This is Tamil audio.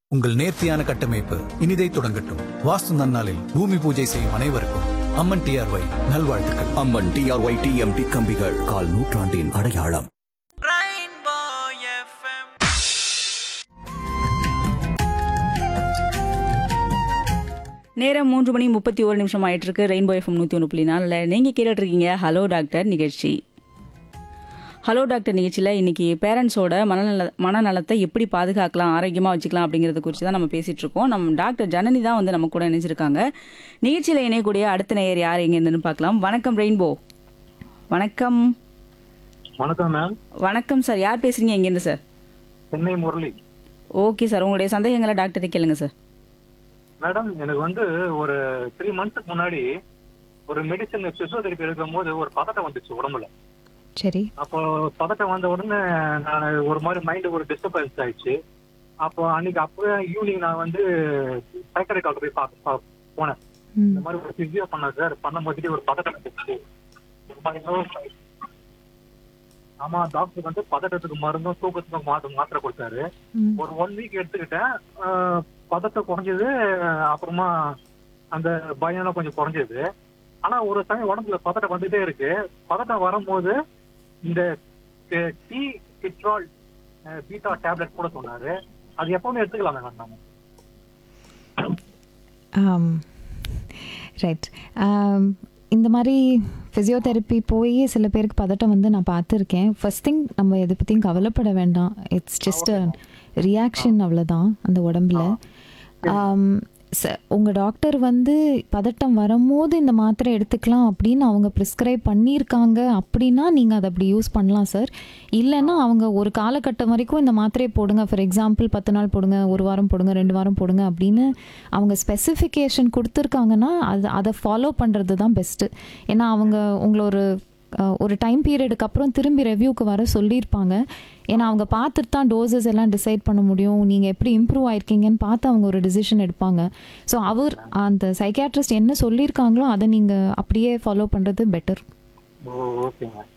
உங்கள் நேர்த்தியான கட்டமைப்பு இனிதை தொடங்கட்டும் வாஸ்து நன்னாளில் பூமி பூஜை செய்யும் அனைவருக்கும் அம்மன் டிஆர்ஒய் நல்வாழ்த்துக்கள் அம்மன் டிஆர்ஒய் டிஎம்டி கம்பிகள் கால் நூற்றாண்டின் அடையாளம் Rainbow FM. நேரம் மூன்று மணி முப்பத்தி ஒரு நிமிஷம் ஆயிட்டு இருக்கு ரெயின்போ எஃப்எம் நூற்றி ஒன்று புள்ளி நாலில் நீங்கள் கேட்டுட்டு இருக்கீங்க ஹலோ டாக்டர் நிகழ்ச்சி ஹலோ டாக்டர் நிகழ்ச்சியில் இன்னைக்கு பேரண்ட்ஸோட மனநல மனநலத்தை எப்படி பாதுகாக்கலாம் ஆரோக்கியமாக வச்சுக்கலாம் அப்படிங்கிறத குறித்து தான் நம்ம பேசிகிட்டு இருக்கோம் நம்ம டாக்டர் ஜனனி தான் வந்து நம்ம கூட இணைஞ்சிருக்காங்க நிகழ்ச்சியில் இணையக்கூடிய அடுத்த நேயர் யார் எங்கே இருந்துன்னு பார்க்கலாம் வணக்கம் ரெயின்போ வணக்கம் வணக்கம் மேம் வணக்கம் சார் யார் பேசுறீங்க எங்கேருந்து sir Chennai Murali okay sir உங்களுடைய சந்தேகங்களை டாக்டரை கேளுங்க சார் மேடம் எனக்கு வந்து ஒரு த்ரீ மந்த்ஸ்க்கு முன்னாடி ஒரு மெடிசன் பிசியோதெரபி எடுக்கும் போது ஒரு பதட்டம் வந்துச்சு உடம்புல சரி அப்போ பதட்டம் வந்த உடனே நான் ஒரு மாதிரி மைண்ட் ஒரு டிஸ்டர்பன்ஸ் ஆயிடுச்சு அப்போ அன்னைக்கு அப்பவே ஈவினிங் நான் வந்து சைக்கரை டாக்டர் போய் பார்க்க பா- போனேன் ம் இந்த மாதிரி ஒரு பிசியோ பண்ணேன் சார் பண்ணும் போது ஒரு பதட்டம் வந்துச்சு ஒரு மாதிரி nervous ஆயிடுச்சு. ஆமா டாக்டர் வந்து பதட்டத்துக்கு மருந்தும் தூக்கத்துக்கும் மாத்திரை மாத்திரை கொடுத்தாரு ம் ஒரு ஒன் வீக் எடுத்துக்கிட்டேன் ஆஹ் பதட்டம் குறைஞ்சது அப்புறமா அந்த பயம்லாம் கொஞ்சம் குறைஞ்சது ஆனா ஒரு சமயம் உடம்புல பதட்டம் வந்துட்டே இருக்கு பதட்டம் வரும்போது இந்த டி கிட்ரால் பீட்டா டேப்லெட் கூட சொன்னாரு அது எப்பவுமே எடுத்துக்கலாம் மேடம் நம்ம ரைட் இந்த மாதிரி ஃபிசியோதெரப்பி போய் சில பேருக்கு பதட்டம் வந்து நான் பார்த்துருக்கேன் ஃபர்ஸ்ட் திங் நம்ம எதை பற்றியும் கவலைப்பட வேண்டாம் இட்ஸ் ஜஸ்ட் அ ரியாக்ஷன் அவ்வளோதான் அந்த உடம்புல உங்கள் டாக்டர் வந்து பதட்டம் வரும்போது இந்த மாத்திரை எடுத்துக்கலாம் அப்படின்னு அவங்க ப்ரிஸ்கிரைப் பண்ணியிருக்காங்க அப்படின்னா நீங்கள் அதை அப்படி யூஸ் பண்ணலாம் சார் இல்லைன்னா அவங்க ஒரு காலகட்டம் வரைக்கும் இந்த மாத்திரையை போடுங்க ஃபார் எக்ஸாம்பிள் பத்து நாள் போடுங்க ஒரு வாரம் போடுங்க ரெண்டு வாரம் போடுங்க அப்படின்னு அவங்க ஸ்பெசிஃபிகேஷன் கொடுத்துருக்காங்கன்னா அது அதை ஃபாலோ பண்ணுறது தான் பெஸ்ட்டு ஏன்னா அவங்க உங்களை ஒரு அஹ், ஒரு டைம் பீரியடுக்கு அப்புறம் திரும்பி ரெவ்யூக்கு வர சொல்லியிருப்பாங்க ஏன்னா அவங்க பார்த்துட்டு தான் டோசஸ் எல்லாம் டிசைட் பண்ண முடியும் நீங்கள் எப்படி இம்ப்ரூவ் ஆயிருக்கீங்கன்னு பார்த்து அவங்க ஒரு டிசிஷன் எடுப்பாங்க ஸோ அவர் அந்த சைக்காட்ரிஸ்ட் என்ன சொல்லியிருக்காங்களோ அதை நீங்கள் அப்படியே ஃபாலோ பண்ணுறது பெட்டர் ஓ ஓகேங்க